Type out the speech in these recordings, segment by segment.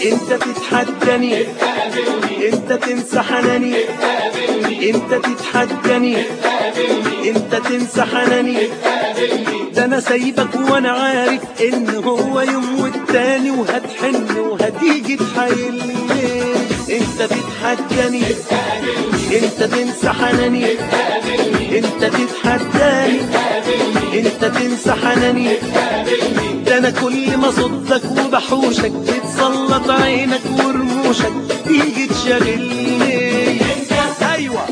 انت تتحداني انت تنسى حناني انت تتحداني انت تنسى حناني ده انا سايبك وانا عارف ان هو يوم والتاني وهتحن وهتيجي تحايلني انت تتحداني انت تنسى حناني انت تتحداني انت تنسى حناني ده انا كل ما صدك وبحوشك بتسلط عينك ورموشك تيجي تشغلني ايوه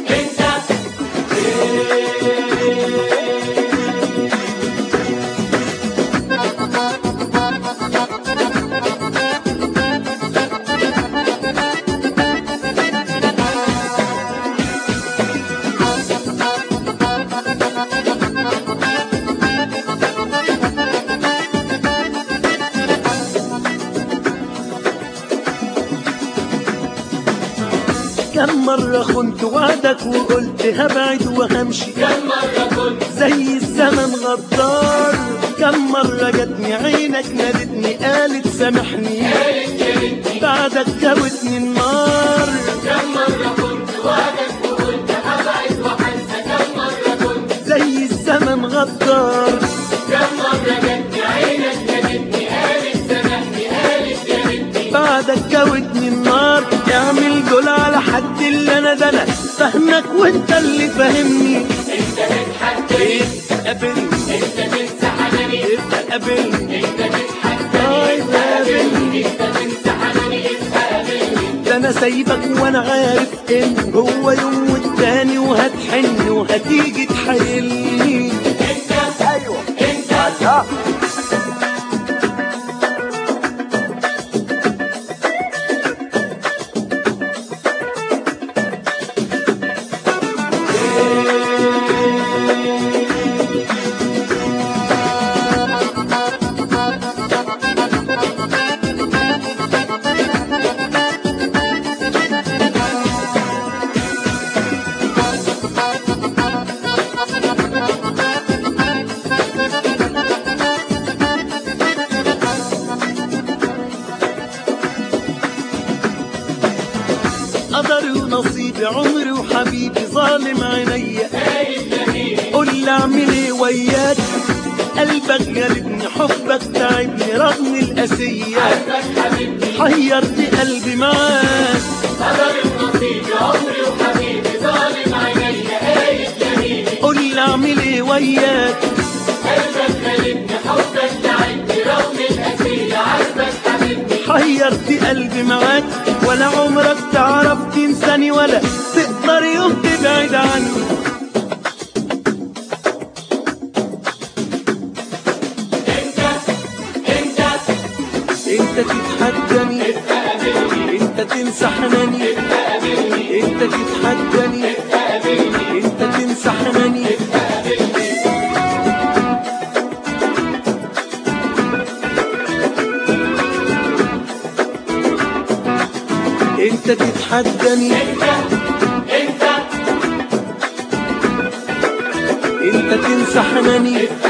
كم مرة خنت وعدك وقلت هبعد وهمشي كم مرة كنت زي الزمن غدار كم مرة جتني عينك نادتني قالت سامحني قالت يا بنتي بعدك جابتني النار كم مرة كنت وعدك وقلت هبعد وهنسى كم مرة كنت زي الزمن غدار كم مرة جتني عينك نادتني قالت سامحني قالت يا بنتي بعدك جاوتني النار اعمل دول على حد اللي انا ده انا فاهمك وانت اللي فاهمني انت تتحداني قابلني انت تنسى حناني قابلني انت تتحداني انت قابلني انت تنسى حناني انت قابلني ده انا سايبك وانا عارف ان هو يوم والتاني وهتحن وهتيجي تحايلني انت ايوه انت قدري ونصيبي عمري وحبيبي ظالم عينيا قايل لمين قول لي اعمل ايه وياك قلبك غالبني حبك تعبني رغم القاسية عارفك حبيبتي حيرت قلبي معاك قدر النصيب عمري وحبيبي ظالم عينيا قايل لمين قول لي اعمل ايه وياك قلبك غالبني حبك تعبني رغم القاسية عارفك حبيبتي حيرت قلبي معاك ولا عمرك تعرف تنساني ولا تقدر يوم تبعد عني انت انت انت تتحداني انت تنسى حناني انت تتحداني انت تنسى حناني انت تتحداني انت انت انت تنسى حناني